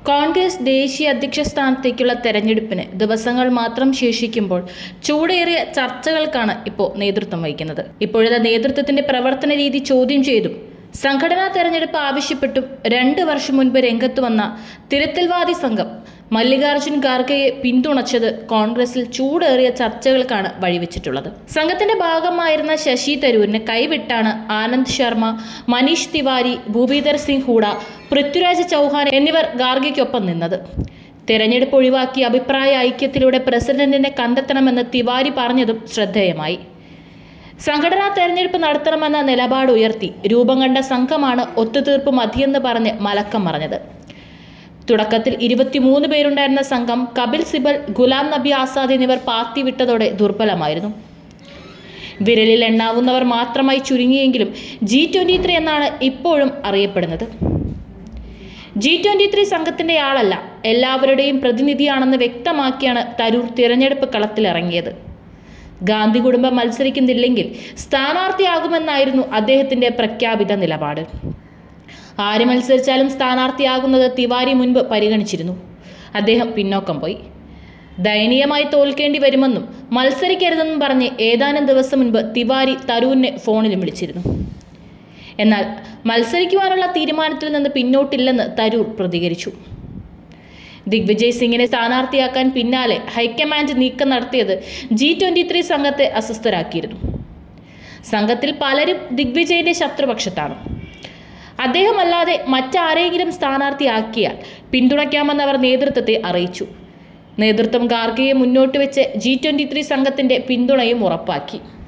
കോൺഗ്രസ് ദേശീയ അധ്യക്ഷ സ്ഥാനത്തേക്കുള്ള തെരഞ്ഞെടുപ്പിന് ദിവസങ്ങൾ മാത്രം ശേഷിക്കുമ്പോൾ ചൂടേറിയ ചർച്ചകൾക്കാണ് ഇപ്പോൾ നേതൃത്വം വഹിക്കുന്നത് ഇപ്പോഴത്തെ നേതൃത്വത്തിന്റെ പ്രവർത്തന രീതി ചോദ്യം ചെയ്തും സംഘടനാ തെരഞ്ഞെടുപ്പ് ആവശ്യപ്പെട്ടും രണ്ട് വർഷം മുൻപ് രംഗത്ത് വന്ന തിരുത്തൽവാദി സംഘം മല്ലികാർജുൻ ഖാർഗെയെ പിന്തുണച്ചത് കോൺഗ്രസിൽ ചൂടേറിയ ചർച്ചകൾക്കാണ് വഴിവെച്ചിട്ടുള്ളത് സംഘത്തിന്റെ ഭാഗമായിരുന്ന ശശി തരൂരിനെ കൈവിട്ടാണ് ആനന്ദ് ശർമ്മ മനീഷ് തിവാരി ഭൂപീന്ദർ സിംഗ് ഹൂഡ പൃഥ്വിരാജ് ചൗഹാൻ എന്നിവർ ഖാർഗെയ്ക്കൊപ്പം നിന്നത് തെരഞ്ഞെടുപ്പ് ഒഴിവാക്കി അഭിപ്രായ ഐക്യത്തിലൂടെ പ്രസിഡന്റിനെ കണ്ടെത്തണമെന്ന് തിവാരി പറഞ്ഞതും ശ്രദ്ധേയമായി സംഘടനാ തെരഞ്ഞെടുപ്പ് നടത്തണമെന്ന നിലപാട് ഉയർത്തി രൂപം കണ്ട സംഘമാണ് ഒത്തുതീർപ്പ് മതിയെന്ന് പറഞ്ഞ് മലക്കം മറഞ്ഞത് തുടക്കത്തിൽ ഇരുപത്തിമൂന്ന് പേരുണ്ടായിരുന്ന സംഘം കപിൽ സിബൽ ഗുലാം നബി ആസാദ് എന്നിവർ പാർട്ടി വിട്ടതോടെ ദുർബലമായിരുന്നു വിരലിൽ എണ്ണാവുന്നവർ മാത്രമായി ചുരുങ്ങിയെങ്കിലും ജി ട്വൻ്റി ത്രീ എന്നാണ് ഇപ്പോഴും അറിയപ്പെടുന്നത് ജി ട്വൻ്റി ത്രീ സംഘത്തിൻ്റെ ആളല്ല എല്ലാവരുടെയും പ്രതിനിധിയാണെന്ന് വ്യക്തമാക്കിയാണ് തരൂർ തിരഞ്ഞെടുപ്പ് കളത്തിലിറങ്ങിയത് ഗാന്ധി കുടുംബം മത്സരിക്കുന്നില്ലെങ്കിൽ സ്ഥാനാർത്ഥിയാകുമെന്നായിരുന്നു അദ്ദേഹത്തിൻ്റെ പ്രഖ്യാപിത നിലപാട് ആര് മത്സരിച്ചാലും സ്ഥാനാർത്ഥിയാകുന്നത് തിവാരി മുൻപ് പരിഗണിച്ചിരുന്നു അദ്ദേഹം പിന്നോക്കം പോയി ദയനീയമായി തോൽക്കേണ്ടി വരുമെന്നും മത്സരിക്കരുതെന്നും പറഞ്ഞ് ഏതാനും ദിവസം മുൻപ് തിവാരി തരൂരിനെ ഫോണിലും വിളിച്ചിരുന്നു എന്നാൽ മത്സരിക്കുവാനുള്ള തീരുമാനത്തിൽ നിന്ന് പിന്നോട്ടില്ലെന്ന് തരൂർ പ്രതികരിച്ചു ദിഗ്വിജയ് സിംഗിനെ സ്ഥാനാർത്ഥിയാക്കാൻ പിന്നാലെ ഹൈക്കമാൻഡ് നീക്കം നടത്തിയത് ജി ട്വൻ്റി ത്രീ സംഘത്തെ അസ്വസ്ഥരാക്കിയിരുന്നു സംഘത്തിൽ പലരും ദിഗ്വിജയിന്റെ ശത്രുപക്ഷത്താണ് അദ്ദേഹമല്ലാതെ മറ്റാരെങ്കിലും സ്ഥാനാർത്ഥിയാക്കിയാൽ പിന്തുണയ്ക്കാമെന്ന് അവർ നേതൃത്വത്തെ അറിയിച്ചു നേതൃത്വം ഖാർഗെയെ മുന്നോട്ട് വെച്ച് ജി ട്വൻ്റി ത്രീ സംഘത്തിൻ്റെ പിന്തുണയും ഉറപ്പാക്കി